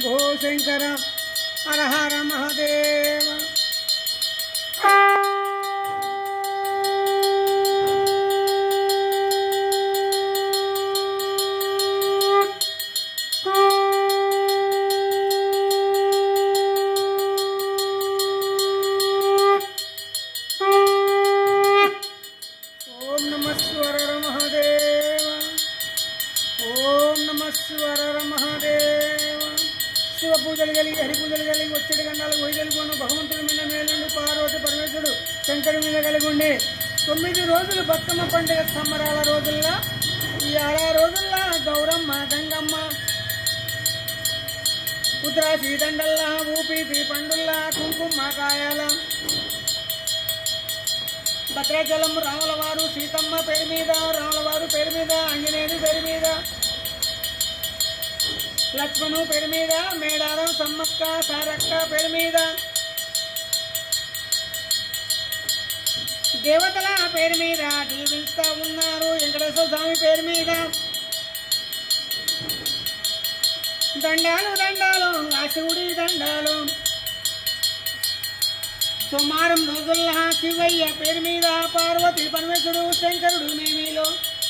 శంభో శంకర హర హర మహదేవ ఓం నమ స్వరర మహాదేవ ఓం నమ స్వరర మహాదేవ శివ పూజలు కలిగి హరి పూజలు కలిగి వచ్చేటి గండాలు వైదలుకోను భగవంతుడి మీద మేలుండి పార్వతి పరమేశ్వరుడు శంకరుడి మీద కలిగి ఉండి తొమ్మిది రోజులు బతుకమ్మ పండుగ సంబరాల రోజుల్లో ఈ ఆరా రోజుల్లో గౌరమ్మ గంగమ్మ ఉత్తరాశి దండల్లా ఊపితి పండుల్లా కుంకుమ కాయాల భద్రాచలం రాములవారు సీతమ్మ పేరు మీద రాములవారు పేరు మీద ఆంజనేయుని పేరు మీద లక్ష్మణు పేరు మీద మేడారం సమ్మక్క సారక్క పేరు మీద దేవతల పేరు మీద దీవిస్తా ఉన్నారు వెంకటేశ్వర స్వామి పేరు మీద దండాలు దండాలు ఆ శివుడి దండాలు సోమవారం రోజుల్లో శివయ్య పేరు మీద పార్వతి పరమేశ్వరుడు శంకరుడు మేమిలో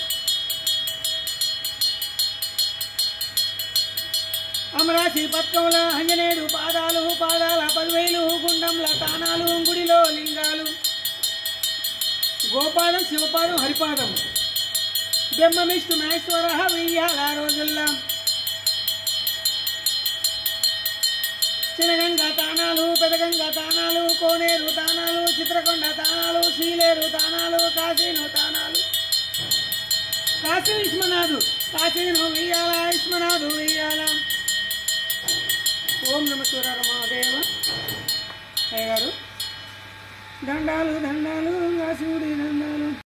అమరాశి పత్రముల అంజనేయుడు పాదాలు పాదాల పదివేలు గుండంల తానాలు గుడిలో లింగాలు గోపాలం శివపాదం హరిపాదం బ్రహ్మవిష్ణు మహేశ్వర వెయ్యాల రోజుల్లో చినగంగ తానాలు పెదగంగ తానాలు కోనేరు తానాలు చిత్రకొండ తానాలు శ్రీలేరు తానాలు కాశీను తానాలు కాశీ విశ్వనాథు కాశీను వెయ్యాల విశ్వనాథు వెయ్యాల ఓం నమ శివరామ మహాదేవ అయ్య గారు దండాలు దండాలు శివుడి దండాలు